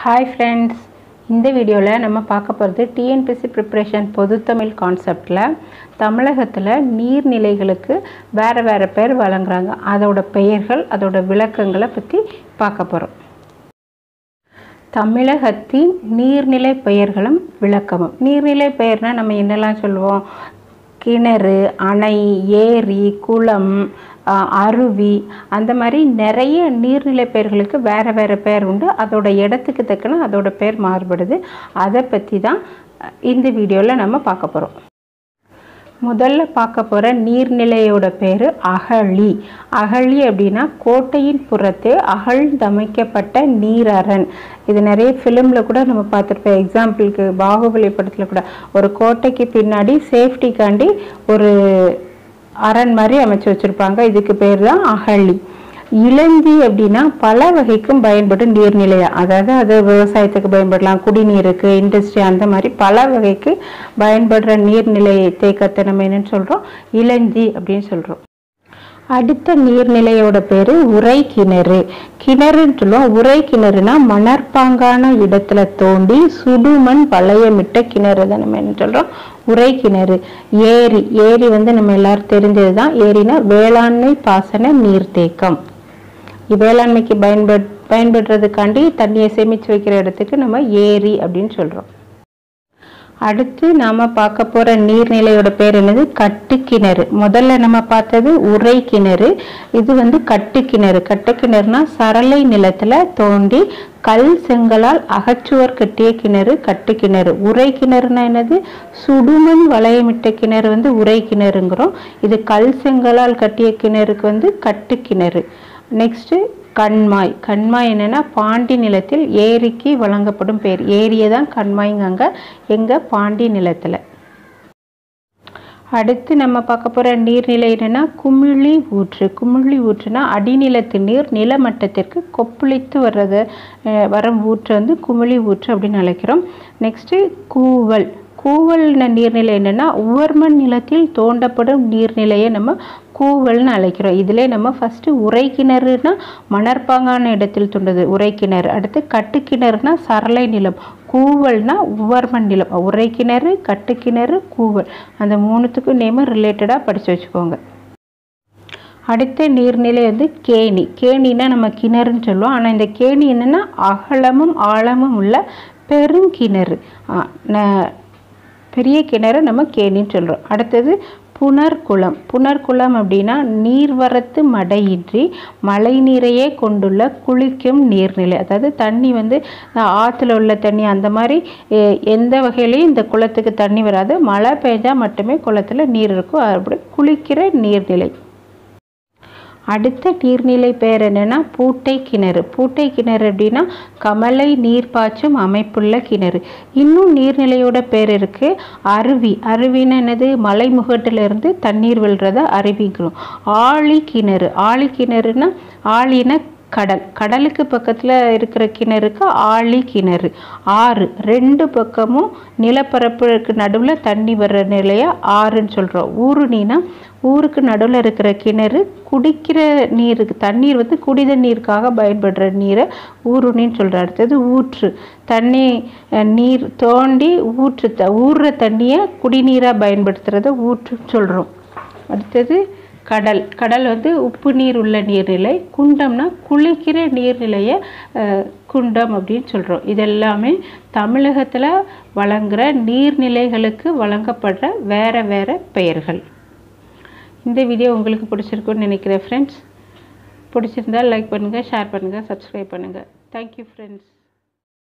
hi friends இந்த வீடியோவில் நம்ம பார்க்க போகிறது டிஎன்பிசி ப்ரிப்ரேஷன் பொதுத்தமிழ் கான்செப்டில் தமிழகத்தில் நீர்நிலைகளுக்கு வேறு வேறு பேர் வழங்குறாங்க அதோட பெயர்கள் அதோட விளக்கங்களை பற்றி பார்க்க போகிறோம் தமிழகத்தின் நீர்நிலை பெயர்களும் விளக்கமும் நீர்நிலை பெயர்னால் நம்ம என்னெல்லாம் சொல்லுவோம் கிணறு அணை ஏரி குளம் ஆஹ், அருவி அந்த மாதிரி நிறைய நீர்நிலை பெயர்களுக்கு வேறு வேறு பெயர் உண்டு அதோட இடத்துக்கு தக்கன அதோட பேர் மாறுபடுது அதை பற்றி தான் அஹ், இந்த வீடியோவில் நம்ம பார்க்க போகிறோம் முதல்ல பார்க்க போகிற நீர்நிலையோட பேர் அகழி அகழி அப்படின்னா கோட்டையின் புறத்தே அகழ்ந்தமைக்கப்பட்ட நீரரண் இது நிறைய ஃபிலிமில் கூட நம்ம பார்த்துருப்போம் எக்ஸாம்பிளுக்கு பாகுபலி படத்தில் கூட ஒரு கோட்டைக்கு பின்னாடி சேஃப்டிக்காண்டி ஒரு அரண் மாதிரி அமைச்சு வச்சுருப்பாங்க இதுக்கு பேர் தான் அகழி இளந்தி அப்படின்னா பல வகைக்கும் பயன்படும் நீர்நிலையா அதாவது அது விவசாயத்துக்கு பயன்படலாம் குடிநீருக்கு இண்டஸ்ட்ரி அந்த மாதிரி பல வகைக்கு பயன்படுற நீர்நிலை தேக்கத்தை நம்ம என்னன்னு சொல்கிறோம் இளந்தி அப்படின்னு சொல்கிறோம் அடுத்த நீர்நிலையோட பேரு உரை கிணறு கிணறுன்னு சொல்லுவோம் உரை கிணறுனா மணற்பாங்கான இடத்துல தோண்டி சுடுமண் வளையமிட்ட கிணறு தான் நம்ம என்ன சொல்றோம் உரை கிணறு ஏரி ஏரி வந்து நம்ம எல்லாரும் தெரிஞ்சது தான் ஏரினா வேளாண்மை பாசன நீர்த்தேக்கம் வேளாண்மைக்கு பயன்பட் பயன்படுறதுக்காண்டி தண்ணியை சேமிச்சு வைக்கிற இடத்துக்கு நம்ம ஏரி அப்படின்னு சொல்றோம் அடுத்து நாம பார்க்க போற நீர்நிலையோட பேர் என்னது கட்டுக்கிணறு முதல்ல நம்ம பார்த்தது உரை கிணறு இது வந்து கட்டுக்கிணறு கட்டுக்கிணறுனா சரளை நிலத்துல தோண்டி கல் செங்கலால் அகச்சுவர் கட்டிய கிணறு கட்டுக்கிணறு உரை கிணறுனா என்னது சுடுமண் வளையமிட்ட கிணறு வந்து உரை கிணறுங்கிறோம் இது கல் செங்கலால் கட்டிய கிணறுக்கு வந்து கட்டுக்கிணறு நெக்ஸ்ட் கண்மாய் கண்மாய் என்னன்னா பாண்டி நிலத்தில் ஏரிக்கு வழங்கப்படும் பேர் ஏரியை தான் கண்மாய்ங்காங்க எங்க பாண்டி நிலத்துல அடுத்து நம்ம பார்க்க போற நீர்நிலை என்னன்னா குமிழி ஊற்று குமிழி ஊற்றுனா அடிநிலத்து நீர் நிலமட்டத்திற்கு கொப்பளித்து வர்றது அஹ், வரும் ஊற்று வந்து குமிழி ஊற்று அப்படின்னு அழைக்கிறோம் நெக்ஸ்ட் கூவல் கூவல் நீர்நிலை என்னன்னா உவர்மண் நிலத்தில் தோண்டப்படும் நீர்நிலையை நம்ம கூவல்னு அழைக்கிறோம் இதிலே நம்ம ஃபர்ஸ்ட் உரை கிணறுனா மணற்பாங்கான இடத்தில் தோண்டது உரை கிணறு அடுத்து கட்டுக்கிணறுனா சரளை நிலம் கூவல்னா உவர்மண் நிலம் உரை கிணறு கட்டுக்கிணறு கூவல் அந்த மூணுத்துக்கும் நேம ரிலேட்டடாக படித்து வச்சுக்கோங்க அடுத்த நீர்நிலை வந்து கேணி கேணினா நம்ம கிணறுன்னு சொல்லுவோம் ஆனால் இந்த கேணி என்னன்னா அகலமும் ஆழமும் உள்ள பெருங்கிணறு ஆ, ந- பெரிய கிணறு நம்ம கேணின்னு சொல்கிறோம் அடுத்தது புனர்குளம் புனர்குளம் அப்படின்னா நீர்வரத்து மடையின்றி மழை நீரையே கொண்டுள்ள குளிக்கும் நீர்நிலை அதாவது தண்ணி வந்து அஹ், ஆத்துல உள்ள தண்ணி அந்த மாதிரி எ- எந்த வகையிலையும் இந்த குளத்துக்கு தண்ணி வராது மழை பெஞ்சா மட்டுமே குளத்துல நீர் இருக்கும் அப்படி குளிக்கிற நீர்நிலை அடுத்த நீர்நிலை பெயர் என்னன்னா பூட்டை கிணறு பூட்டை கிணறு அப்படின்னா கமலை நீர் பாய்ச்சும் அமைப்புள்ள கிணறு இன்னும் நீர்நிலையோட பேர் இருக்கு அருவி அருவின்னா என்னது மலைமுகட்டுல இருந்து தண்ணீர் விழுறத அருவிங்கிறோம் ஆழி கிணறு ஆழி கிணறுனா ஆழினா கடல் கடலுக்கு பக்கத்தில் இருக்கிற கிணறுக்கு ஆழி கிணறு ஆறு ரெண்டு பக்கமும் நிலப்பரப்புக்கு நடுவில் தண்ணி வர்ற நிலையை ஆறுன்னு சொல்கிறோம் ஊருணினா ஊருக்கு நடுவில் இருக்கிற கிணறு குடிக்கிற நீருக்கு தண்ணீர் வந்து குடித நீருக்காக பயன்படுற நீரை ஊருணின்னு சொல்கிற அடுத்தது ஊற்று தண்ணி அஹ், நீர் தோண்டி ஊற்று த ஊறுற தண்ணியை குடிநீராக பயன்படுத்துகிறத ஊற்றுன்னு சொல்கிறோம் அடுத்தது கடல் கடல் வந்து உப்பு நீர் உள்ள நீர்நிலை குண்டம்னா குளிக்கிற நீர்நிலையை அஹ், குண்டம் அப்படின்னு சொல்கிறோம் இதெல்லாமே தமிழகத்தில் வழங்குற நீர்நிலைகளுக்கு வழங்கப்படுற வேற வேற பெயர்கள் இந்த வீடியோ உங்களுக்கு பிடிச்சிருக்குன்னு நினைக்கிறேன் ஃப்ரெண்ட்ஸ் பிடிச்சிருந்தா லைக் பண்ணுங்கள் ஷேர் பண்ணுங்கள் சப்ஸ்கிரைப் பண்ணுங்கள் தேங்க்யூ ஃப்ரெண்ட்ஸ்